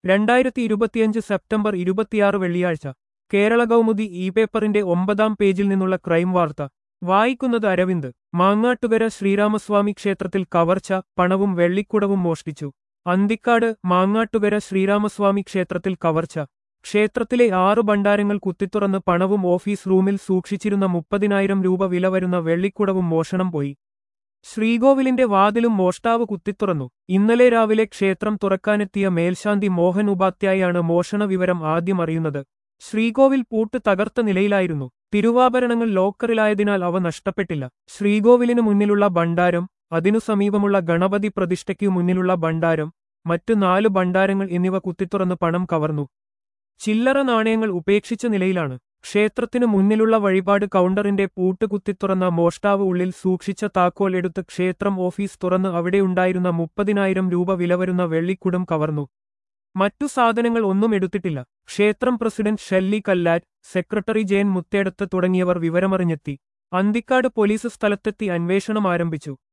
രണ്ടായിരത്തി ഇരുപത്തിയഞ്ച് സെപ്റ്റംബർ ഇരുപത്തിയാറ് വെള്ളിയാഴ്ച കേരള കൗമുദി ഇ പേപ്പറിന്റെ ഒമ്പതാം പേജിൽ നിന്നുള്ള ക്രൈം വാർത്ത വായിക്കുന്നത് അരവിന്ദ് മാങ്ങാട്ടുകര ശ്രീരാമസ്വാമി ക്ഷേത്രത്തിൽ കവർച്ച പണവും വെള്ളിക്കുടവും മോഷ്ടിച്ചു അന്തിക്കാട് മാങ്ങാട്ടുകര ശ്രീരാമസ്വാമി ക്ഷേത്രത്തിൽ കവർച്ച ക്ഷേത്രത്തിലെ ആറു ഭണ്ഡാരങ്ങൾ കുത്തിത്തുറന്ന് പണവും ഓഫീസ് റൂമിൽ സൂക്ഷിച്ചിരുന്ന മുപ്പതിനായിരം രൂപ വില വരുന്ന വെള്ളിക്കുടവും മോഷണം പോയി ശ്രീകോവിലിന്റെ വാതിലും മോഷ്ടാവ് കുത്തിത്തുറന്നു ഇന്നലെ രാവിലെ ക്ഷേത്രം തുറക്കാനെത്തിയ മേൽശാന്തി മോഹൻ ഉപാധ്യായാണ് മോഷണ വിവരം ആദ്യം അറിയുന്നത് ശ്രീകോവിൽ പൂട്ട് തകർത്ത നിലയിലായിരുന്നു തിരുവാഭരണങ്ങൾ ലോക്കറിലായതിനാൽ അവ നഷ്ടപ്പെട്ടില്ല ശ്രീകോവിലിനു മുന്നിലുള്ള ഭണ്ഡാരം അതിനു സമീപമുള്ള ഗണപതി പ്രതിഷ്ഠയ്ക്കു മുന്നിലുള്ള ഭണ്ഡാരം മറ്റു നാല് ഭണ്ഡാരങ്ങൾ എന്നിവ കുത്തിത്തുറന്ന് പണം കവർന്നു ചില്ലറ നാണയങ്ങൾ ഉപേക്ഷിച്ച നിലയിലാണ് ക്ഷേത്രത്തിനു മുന്നിലുള്ള വഴിപാട് കൗണ്ടറിന്റെ പൂട്ട് കുത്തിത്തുറന്ന മോഷ്ടാവ് ഉള്ളിൽ സൂക്ഷിച്ച താക്കോൽ എടുത്ത് ക്ഷേത്രം ഓഫീസ് തുറന്ന് അവിടെയുണ്ടായിരുന്ന മുപ്പതിനായിരം രൂപ വില വരുന്ന വെള്ളിക്കുടം കവർന്നു മറ്റു സാധനങ്ങൾ ഒന്നും എടുത്തിട്ടില്ല ക്ഷേത്രം പ്രസിഡന്റ് ഷെല്ലി കല്ലാറ്റ് സെക്രട്ടറി ജയൻ മുത്തേടത്ത് തുടങ്ങിയവർ വിവരമറിഞ്ഞെത്തി അന്തിക്കാട് പോലീസ് സ്ഥലത്തെത്തി അന്വേഷണം ആരംഭിച്ചു